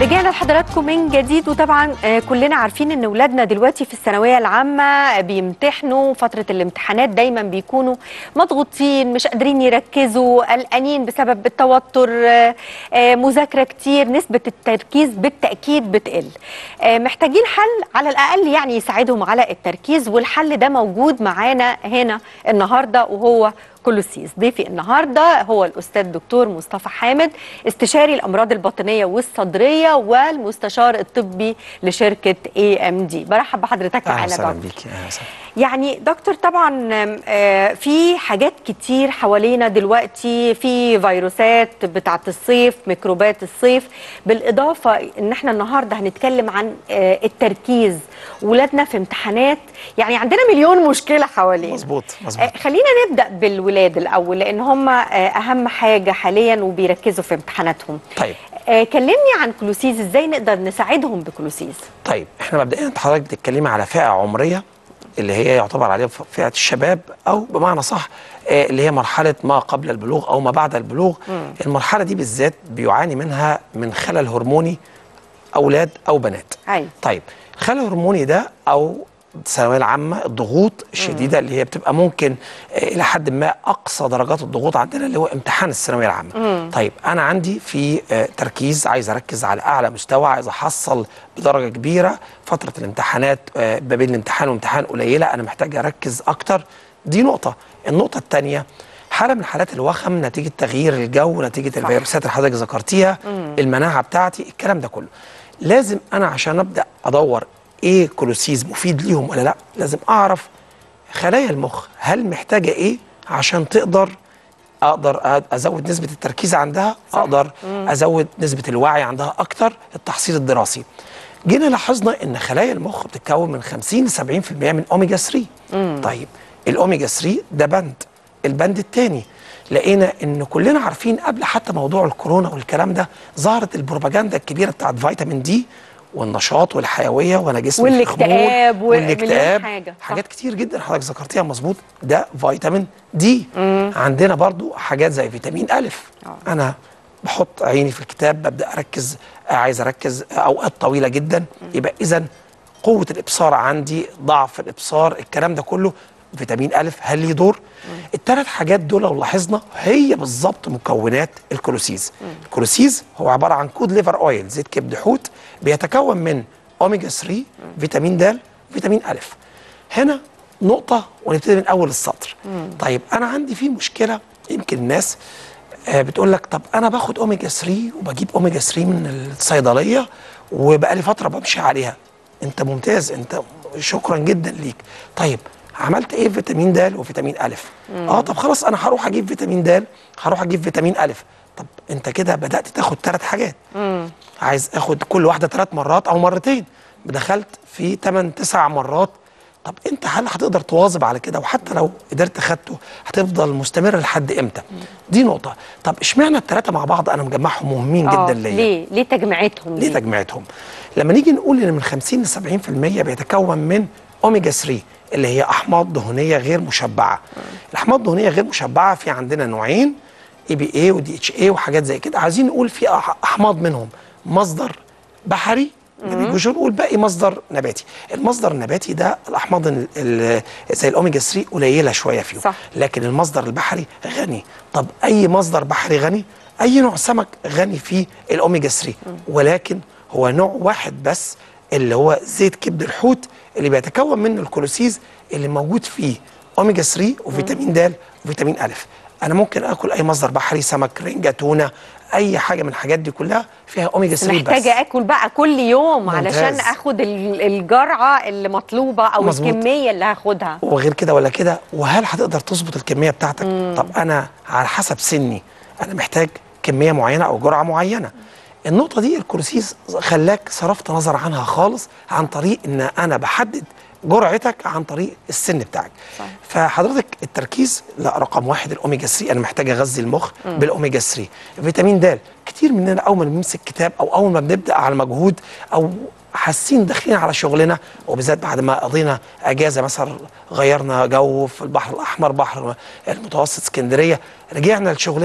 رجعنا لحضراتكم من جديد وطبعا آه، كلنا عارفين ان اولادنا دلوقتي في الثانويه العامه بيمتحنوا فتره الامتحانات دايما بيكونوا مضغوطين مش قادرين يركزوا قلقانين بسبب التوتر آه، آه، مذاكره كتير نسبه التركيز بالتاكيد بتقل آه، محتاجين حل على الاقل يعني يساعدهم على التركيز والحل ده موجود معانا هنا النهارده وهو كولوسيس ضيفي النهارده هو الاستاذ دكتور مصطفى حامد استشاري الامراض الباطنيه والصدريه والمستشار الطبي لشركه اي ام دي برحب بحضرتك اهلا معانا وسهلا دكتور بيكي اهلا وسهلا يعني دكتور طبعا آم، آه، في حاجات كتير حوالينا دلوقتي في فيروسات بتاعه الصيف ميكروبات الصيف بالاضافه ان احنا النهارده هنتكلم عن آه، التركيز ولادنا في امتحانات يعني عندنا مليون مشكله حوالينا مظبوط مظبوط آه، خلينا نبدا بالولاد الاول لان هم آه، اهم حاجه حاليا وبيركزوا في امتحاناتهم طيب آه، كلمني عن كلوسيز ازاي نقدر نساعدهم بكلوسيز طيب احنا مبدئيا حضرتك بتتكلمي على فئه عمريه اللي هي يعتبر عليها ف- فئه الشباب او بمعنى صح آه، اللي هي مرحله ما قبل البلوغ او ما بعد البلوغ المرحله دي بالذات بيعاني منها من خلل هرموني اولاد او بنات ايوه طيب الخلل الهرموني ده او الثانويه العامه الضغوط الشديده اللي هي بتبقى ممكن آه، الى حد ما اقصى درجات الضغوط عندنا اللي هو امتحان الثانويه العامه طيب انا عندي في آه، تركيز عايز اركز على اعلى مستوى عايز احصل بدرجه كبيره فتره الامتحانات آه، ما بين الامتحان وامتحان قليله انا محتاج اركز اكتر دي نقطه النقطه الثانيه حاله من حالات الوخم نتيجه تغيير الجو نتيجه الفيروسات اللي حضرتك ذكرتيها المناعه بتاعتي الكلام ده كله لازم انا عشان ابدا ادور ايه كولوسيز مفيد ليهم ولا لا لازم اعرف خلايا المخ هل محتاجه ايه عشان تقدر اقدر أ- ازود نسبه التركيز عندها صح. اقدر ازود نسبه الوعي عندها اكتر التحصيل الدراسي جينا لاحظنا ان خلايا المخ بتتكون من 50 ل 70% من اوميجا 3 طيب الاوميجا 3 ده بند البند الثاني لقينا ان كلنا عارفين قبل حتى موضوع الكورونا والكلام ده ظهرت البروباجندا الكبيره بتاعت فيتامين دي والنشاط والحيويه وانا جسمي فيه خمول والاكتئاب و- والاكتئاب مليون حاجة. صح. حاجات كتير جدا حضرتك ذكرتيها مظبوط ده فيتامين دي عندنا برضو حاجات زي فيتامين الف آه. انا بحط عيني في الكتاب ببدا اركز آه، عايز اركز اوقات طويله جدا يبقى اذا قوه الابصار عندي ضعف الابصار الكلام ده كله فيتامين الف هل ليه دور الثلاث حاجات دول لو لاحظنا هي بالظبط مكونات الكولوسيز الكولوسيز هو عباره عن كود ليفر اويل زيت كبد حوت بيتكون من اوميجا 3 فيتامين د فيتامين الف هنا نقطة ونبتدي من أول السطر طيب أنا عندي في مشكلة يمكن الناس آه، بتقول لك طب أنا باخد أوميجا 3 وبجيب أوميجا 3 من الصيدلية وبقالي فترة بمشي عليها أنت ممتاز أنت شكرا جدا ليك طيب عملت ايه في فيتامين د وفيتامين الف اه طب خلاص انا هروح اجيب فيتامين د هروح اجيب فيتامين الف طب انت كده بدات تاخد ثلاث حاجات عايز اخد كل واحده ثلاث مرات او مرتين دخلت في 8 9 مرات طب انت هل هتقدر تواظب على كده وحتى لو قدرت خدته هتفضل مستمر لحد امتى دي نقطه طب اشمعنى الثلاثه مع بعض انا مجمعهم مهمين آه، جدا ليا ليه ليه تجميعتهم ليه تجميعتهم لما نيجي نقول ان من 50 ل 70% بيتكون من اوميجا 3 اللي هي احماض دهنيه غير مشبعه الاحماض الدهنيه غير مشبعه في عندنا نوعين اي بي اي ودي اتش اي وحاجات زي كده عايزين نقول في أح- احماض منهم مصدر بحري ما بيجوش نقول باقي مصدر نباتي المصدر النباتي ده الاحماض ال- ال- زي الاوميجا 3 قليله شويه فيه صح. لكن المصدر البحري غني طب اي مصدر بحري غني اي نوع سمك غني فيه الاوميجا 3 ولكن هو نوع واحد بس اللي هو زيت كبد الحوت اللي بيتكون منه الكولوسيز اللي موجود فيه اوميجا 3 وفيتامين د وفيتامين الف انا ممكن اكل اي مصدر بحري سمك رنجه تونه اي حاجه من الحاجات دي كلها فيها اوميجا 3 بس محتاجه اكل بقى كل يوم ممتاز. علشان اخد ال- الجرعه اللي مطلوبه او مظبوط. الكميه اللي هاخدها وغير كده ولا كده وهل هتقدر تظبط الكميه بتاعتك طب انا على حسب سني انا محتاج كميه معينه او جرعه معينه النقطه دي الكورسيز خلاك صرفت نظر عنها خالص عن طريق ان انا بحدد جرعتك عن طريق السن بتاعك صح. فحضرتك التركيز لا رقم واحد الاوميجا 3 انا محتاج اغذي المخ بالاوميجا 3 فيتامين د كتير مننا اول ما بنمسك كتاب او اول ما بنبدا على مجهود او حاسين داخلين على شغلنا وبالذات بعد ما قضينا اجازه مثلا غيرنا جو في البحر الاحمر بحر المتوسط اسكندريه رجعنا لشغلنا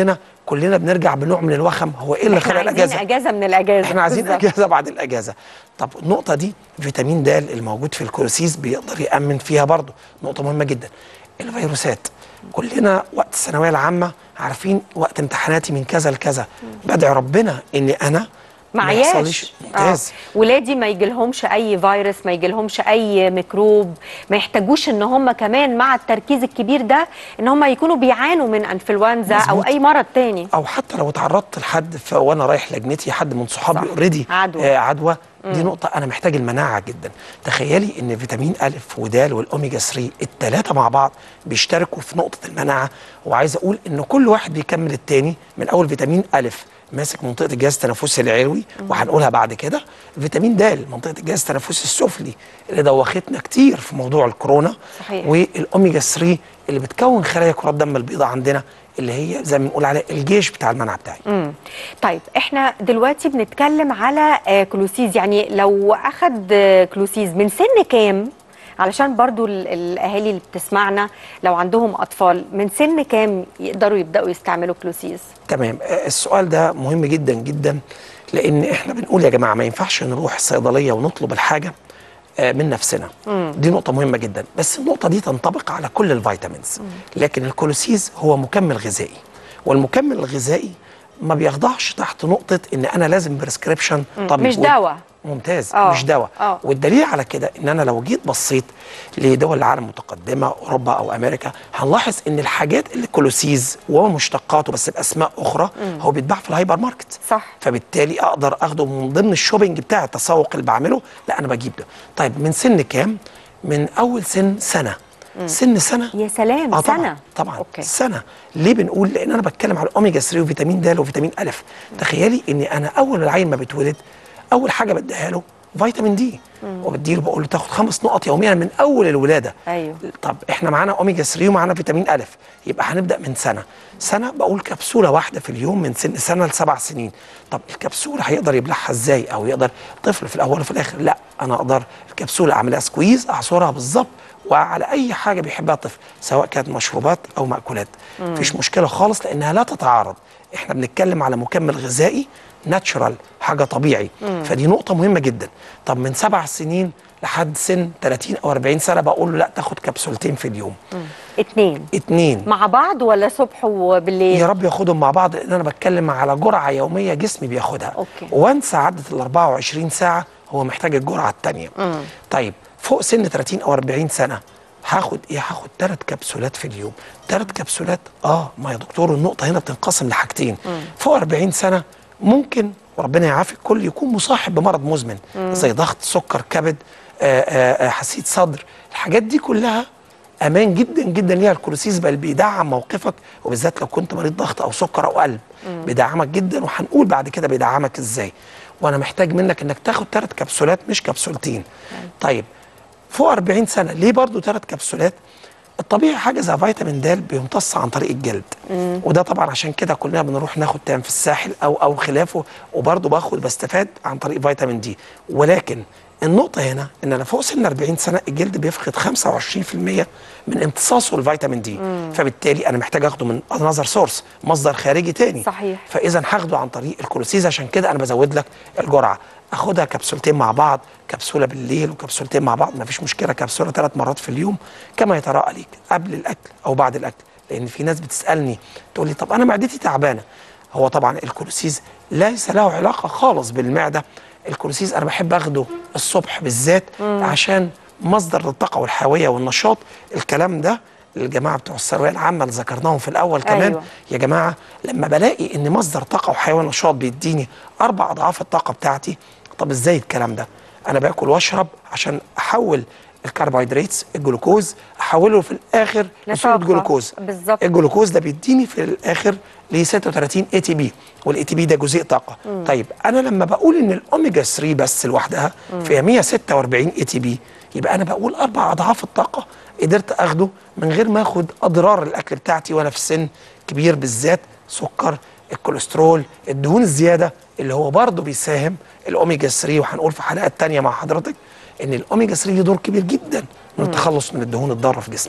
كلنا بنرجع بنوع من الوخم هو ايه اللي احنا خلق عايزين الاجازه اجازه من الاجازه احنا عايزين بالظبط. اجازه بعد الاجازه طب النقطه دي فيتامين د الموجود في الكولوسيس بيقدر يامن فيها برضه نقطه مهمه جدا الفيروسات كلنا وقت الثانويه العامه عارفين وقت امتحاناتي من كذا لكذا بدعي ربنا اني انا ما معياش يحصليش ممتاز آه. ولادي ما يجيلهمش اي فيروس ما يجيلهمش اي ميكروب ما يحتاجوش ان هم كمان مع التركيز الكبير ده ان هم يكونوا بيعانوا من انفلونزا او مظبوط. اي مرض تاني او حتى لو اتعرضت لحد ف- وانا رايح لجنتي حد من صحابي صح. اوريدي عدوى. آه عدوى دي نقطة أنا محتاج المناعة جدا تخيلي إن فيتامين ألف ودال والأوميجا 3 التلاتة مع بعض بيشتركوا في نقطة المناعة وعايز أقول إن كل واحد بيكمل التاني من أول فيتامين ألف ماسك منطقة الجهاز التنفسي العلوي وهنقولها بعد كده فيتامين د منطقة الجهاز التنفسي السفلي اللي دوختنا كتير في موضوع الكورونا صحيح. والأوميجا 3 اللي بتكون خلايا كرات الدم البيضاء عندنا اللي هي زي ما بنقول عليها الجيش بتاع المناعة بتاعي مم. طيب احنا دلوقتي بنتكلم على آه، كلوسيز يعني لو اخد آه، كلوسيز من سن كام علشان برضو ال- الاهالي اللي بتسمعنا لو عندهم اطفال من سن كام يقدروا يبداوا يستعملوا كلوسيز تمام آه، السؤال ده مهم جدا جدا لان احنا بنقول يا جماعه ما ينفعش نروح الصيدليه ونطلب الحاجه آه، من نفسنا دي نقطه مهمه جدا بس النقطه دي تنطبق على كل الفيتامينز لكن الكولوسيز هو مكمل غذائي والمكمل الغذائي ما بيخضعش تحت نقطه ان انا لازم بريسكريبشن طبيب مش دواء ممتاز آه، مش دواء آه. والدليل على كده ان انا لو جيت بصيت لدول العالم المتقدمه اوروبا او امريكا هنلاحظ ان الحاجات اللي كولوسيز ومشتقاته بس باسماء اخرى هو بيتباع في الهايبر ماركت صح. فبالتالي اقدر اخده من ضمن الشوبينج بتاع التسوق اللي بعمله لا انا بجيب ده طيب من سن كام من اول سن سنه سن سنه يا سلام آه طبعا سنه طبعا أوكي. سنه ليه بنقول لان انا بتكلم على الاوميجا 3 وفيتامين د وفيتامين الف تخيلي اني انا اول ما العيل ما بيتولد اول حاجه بديها له فيتامين دي وبديله بقول له تاخد خمس نقط يوميا من اول الولاده أيوه. طب احنا معانا اوميجا 3 ومعانا فيتامين الف يبقى هنبدا من سنه سنه بقول كبسوله واحده في اليوم من سن سنه لسبع سنين طب الكبسوله هيقدر يبلعها ازاي او يقدر طفل في الاول وفي الاخر لا انا اقدر الكبسوله اعملها سكويز اعصرها بالظبط وعلى اي حاجه بيحبها الطفل سواء كانت مشروبات او مأكولات مفيش مشكله خالص لانها لا تتعارض احنا بنتكلم على مكمل غذائي ناتشورال حاجه طبيعي فدي نقطه مهمه جدا طب من سبع سنين لحد سن 30 او 40 سنه بقول له لا تاخد كبسولتين في اليوم اتنين اتنين مع بعض ولا صبح وبالليل يا رب ياخدهم مع بعض لان انا بتكلم على جرعه يوميه جسمي بياخدها أوكي. وانسى عدت ال 24 ساعه هو محتاج الجرعه الثانيه طيب فوق سن 30 او 40 سنه هاخد ايه هاخد ثلاث كبسولات في اليوم ثلاث كبسولات اه ما يا دكتور النقطه هنا بتنقسم لحاجتين فوق 40 سنه ممكن وربنا يعافي الكل يكون مصاحب بمرض مزمن زي ضغط سكر كبد آه، آه، آه، حساسيه صدر الحاجات دي كلها امان جدا جدا ليها الكولوسيس بل بيدعم موقفك وبالذات لو كنت مريض ضغط او سكر او قلب بيدعمك جدا وهنقول بعد كده بيدعمك ازاي وانا محتاج منك انك تاخد ثلاث كبسولات مش كبسولتين طيب فوق 40 سنه ليه برضو ثلاث كبسولات الطبيعي حاجه زي فيتامين د بيمتص عن طريق الجلد وده طبعا عشان كده كلنا بنروح ناخد تام في الساحل او او خلافه وبرضه باخد بستفاد عن طريق فيتامين دي ولكن النقطة هنا إن أنا فوق سن 40 سنة الجلد بيفقد 25% من امتصاصه الفيتامين دي فبالتالي أنا محتاج أخده من أنذر سورس مصدر خارجي تاني صحيح. فإذا هاخده عن طريق الكولوسيز عشان كده أنا بزود لك الجرعة أخدها كبسولتين مع بعض كبسولة بالليل وكبسولتين مع بعض مفيش مشكلة كبسولة ثلاث مرات في اليوم كما يتراءى ليك قبل الأكل أو بعد الأكل لأن في ناس بتسألني تقول لي طب أنا معدتي تعبانة هو طبعا الكولوسيز ليس له علاقة خالص بالمعدة الكولوسيز انا بحب اخده الصبح بالذات عشان مصدر للطاقه والحيويه والنشاط الكلام ده الجماعه بتوع الثانويه العامه اللي ذكرناهم في الاول كمان أيوة. يا جماعه لما بلاقي ان مصدر طاقه وحيويه ونشاط بيديني اربع اضعاف الطاقه بتاعتي طب ازاي الكلام ده انا باكل واشرب عشان احول الكربوهيدرات الجلوكوز احوله في الاخر لصوره لطاقة. جلوكوز بالظبط. الجلوكوز ده بيديني في الاخر ل 36 اي تي بي والاي تي بي ده جزيء طاقه طيب انا لما بقول ان الاوميجا 3 بس لوحدها فيها 146 اي تي بي يبقى انا بقول اربع اضعاف الطاقه قدرت اخده من غير ما اخد اضرار الاكل بتاعتي وانا في سن كبير بالذات سكر الكوليسترول الدهون الزياده اللي هو برضه بيساهم الاوميجا 3 وهنقول في حلقات تانية مع حضرتك ان الاوميجا 3 له دور كبير جدا من التخلص من الدهون الضاره في جسمنا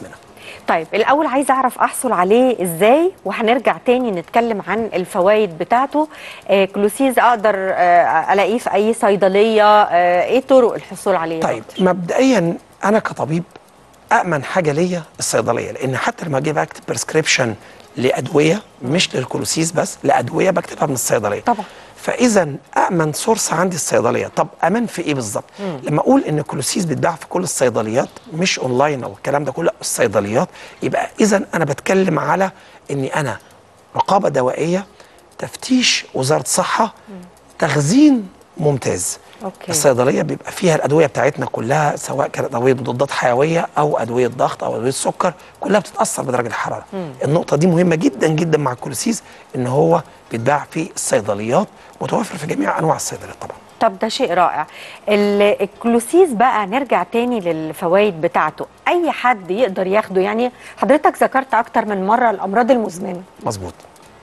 طيب الاول عايزه اعرف احصل عليه ازاي وهنرجع تاني نتكلم عن الفوائد بتاعته آه كلوسيز اقدر آه الاقيه في اي صيدليه آه ايه طرق الحصول عليه يا طيب دكتور؟ مبدئيا انا كطبيب امن حاجه ليا الصيدليه لان حتى لما اجي بكتب بريسكريبشن لادويه مش للكلوسيس بس لادويه بكتبها من الصيدليه طبعا. فاذا امن سورس عندي الصيدليه طب امان في ايه بالظبط لما اقول ان الكلوسيس بيتباع في كل الصيدليات مش اونلاين او الكلام ده كله الصيدليات يبقى اذا انا بتكلم على اني انا رقابه دوائيه تفتيش وزاره صحه تخزين ممتاز أوكي. الصيدليه بيبقى فيها الادويه بتاعتنا كلها سواء كانت ادويه مضادات حيويه او ادويه ضغط او ادويه سكر كلها بتتاثر بدرجه الحراره النقطه دي مهمه جدا جدا مع الكولوسيس ان هو بيتباع في الصيدليات متوفر في جميع انواع الصيدليات طبعا طب ده شيء رائع ال- الكلوسيس بقى نرجع تاني للفوائد بتاعته اي حد يقدر ياخده يعني حضرتك ذكرت اكتر من مره الامراض المزمنه مظبوط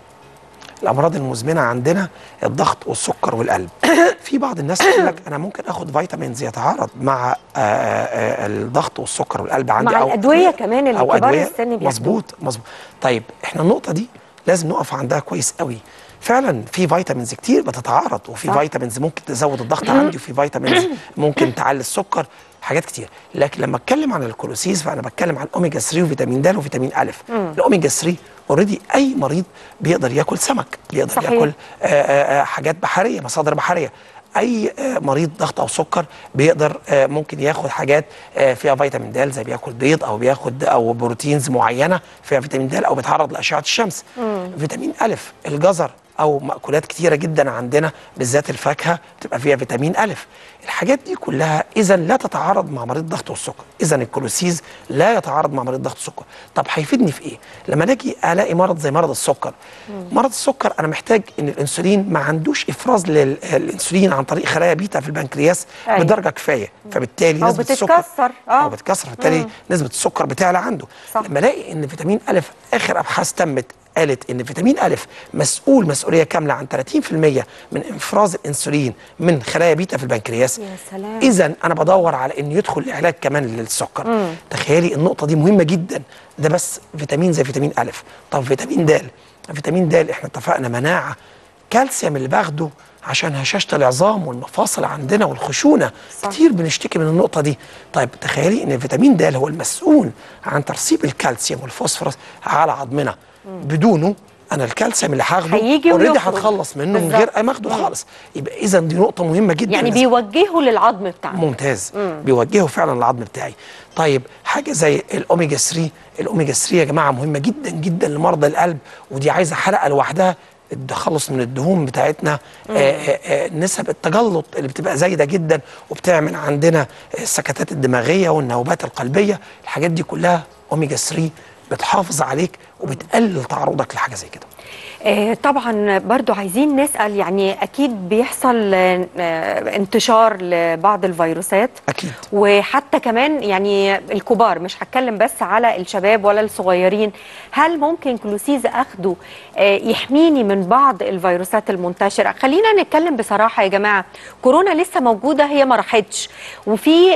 الامراض المزمنه عندنا الضغط والسكر والقلب في بعض الناس تقول لك انا ممكن اخد فيتامينز يتعارض مع آه، آه، الضغط والسكر والقلب عندي مع الأدوية كمان اللي أو كبار أدوية السن بياخدوها. مظبوط مظبوط طيب احنا النقطه دي لازم نقف عندها كويس قوي فعلا في فيتامينز كتير بتتعارض وفي صح. فيتامينز ممكن تزود الضغط عندي وفي فيتامينز ممكن تعلي السكر حاجات كتير لكن لما اتكلم عن الكولوسيس فانا بتكلم عن اوميجا 3 وفيتامين د وفيتامين ا الاوميجا 3 اوريدي اي مريض بيقدر ياكل سمك بيقدر صحيح. ياكل آه، آه، آه، حاجات بحريه مصادر بحريه اي آه، مريض ضغط او سكر بيقدر آه، ممكن ياخد حاجات آه، فيها فيتامين د زي بياكل بيض او بياخد او بروتينز معينه فيها فيتامين د او بيتعرض لاشعه الشمس فيتامين ا الجزر او مأكولات كتيره جدا عندنا بالذات الفاكهه بتبقى فيها فيتامين ا الحاجات دي كلها اذا لا تتعارض مع مريض الضغط والسكر اذا الكولوسيز لا يتعارض مع مريض الضغط والسكر طب هيفيدني في ايه لما نجي الاقي مرض زي مرض السكر مرض السكر انا محتاج ان الانسولين ما عندوش افراز للانسولين عن طريق خلايا بيتا في البنكرياس أيوة. بدرجه كفايه فبالتالي أو نسبه السكر بتتكسر، آه. او بتتكسر فبالتالي نسبه السكر بتعلى عنده صح. لما الاقي ان فيتامين ا اخر ابحاث تمت قالت ان فيتامين ا مسؤول مسؤوليه كامله عن 30% من افراز الانسولين من خلايا بيتا في البنكرياس يا سلام. اذا انا بدور على ان يدخل العلاج كمان للسكر تخيلي النقطه دي مهمه جدا ده بس فيتامين زي فيتامين ا طب فيتامين د فيتامين د احنا اتفقنا مناعه كالسيوم اللي باخده عشان هشاشه العظام والمفاصل عندنا والخشونه صح. كتير بنشتكي من النقطه دي طيب تخيلي ان فيتامين د هو المسؤول عن ترسيب الكالسيوم والفوسفورس على عظمنا بدونه انا الكالسيوم اللي هاخده هيجي اوريدي ويخرج. هتخلص منه من بالظبط. غير ما اخده خالص يبقى اذا دي نقطه مهمه جدا يعني لازم- بيوجهه للعظم بتاعنا ممتاز بيوجهه فعلا العظم بتاعي طيب حاجه زي الاوميجا 3 الاوميجا 3 يا جماعه مهمه جدا جدا لمرضى القلب ودي عايزه حلقه لوحدها التخلص من الدهون بتاعتنا آه آه آه نسب التجلط اللي بتبقى زايده جدا وبتعمل عندنا السكتات الدماغيه والنوبات القلبيه الحاجات دي كلها اوميجا 3 بتحافظ عليك وبتقلل تعرضك لحاجه زي كده آه، طبعا برضو عايزين نسأل يعني أكيد بيحصل آه، آه، انتشار لبعض الفيروسات اكيد وحتى كمان يعني الكبار مش هتكلم بس على الشباب ولا الصغيرين هل ممكن كلوسيز اخده آه، يحميني من بعض الفيروسات المنتشره خلينا نتكلم بصراحه يا جماعه كورونا لسه موجوده هي ما راحتش وفي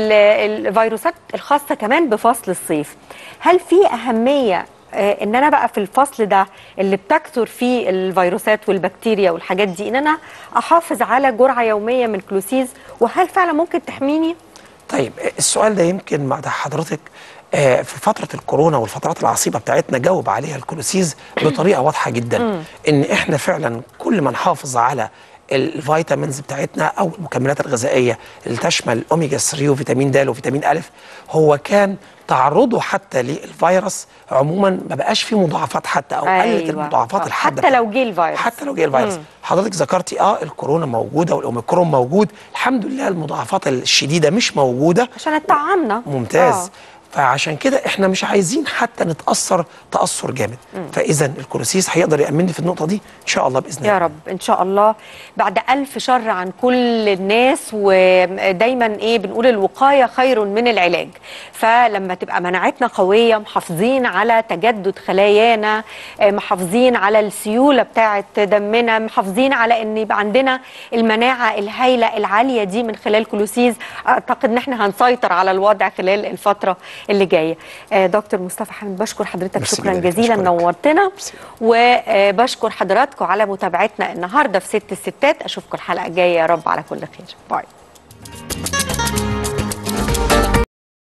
ال- الفيروسات الخاصه كمان بفصل الصيف هل في اهميه آه، ان انا بقى في الفصل ده اللي بتكثر فيه الفيروسات والبكتيريا والحاجات دي ان انا احافظ على جرعه يوميه من كلوسيز وهل فعلا ممكن تحميني طيب السؤال ده يمكن مع حضرتك آه، في فترة الكورونا والفترات العصيبة بتاعتنا جاوب عليها الكولوسيز بطريقة واضحة جدا إن إحنا فعلا كل ما نحافظ على الفيتامينز بتاعتنا أو المكملات الغذائية اللي تشمل أوميجا 3 وفيتامين د وفيتامين أ هو كان تعرضه حتى للفيروس عموما ما بقاش فيه مضاعفات حتى او قلت أيوة. المضاعفات آه، الحاده حتى لو جه الفيروس. حتى لو جه الفيروس حضرتك ذكرتي اه الكورونا موجوده والاوميكرون موجود الحمد لله المضاعفات الشديده مش موجوده عشان اتطعمنا ممتاز آه. فعشان كده احنا مش عايزين حتى نتاثر تاثر جامد فاذا الكولوسيس هيقدر يامنني في النقطه دي ان شاء الله باذن الله يا رب ان شاء الله بعد الف شر عن كل الناس ودايما ايه بنقول الوقايه خير من العلاج فلما تبقى مناعتنا قويه محافظين على تجدد خلايانا آه، محافظين على السيوله بتاعه دمنا محافظين على ان يبقى عندنا المناعه الهائله العاليه دي من خلال كلوسيز اعتقد ان احنا هنسيطر على الوضع خلال الفتره اللي جايه آه، دكتور مصطفى حامد بشكر حضرتك ميرسي شكرا جداً. جزيلا أشكرك. نورتنا ميرسي. وبشكر حضراتكم على متابعتنا النهارده في ست الستات اشوفكم الحلقه الجايه يا رب على كل خير باي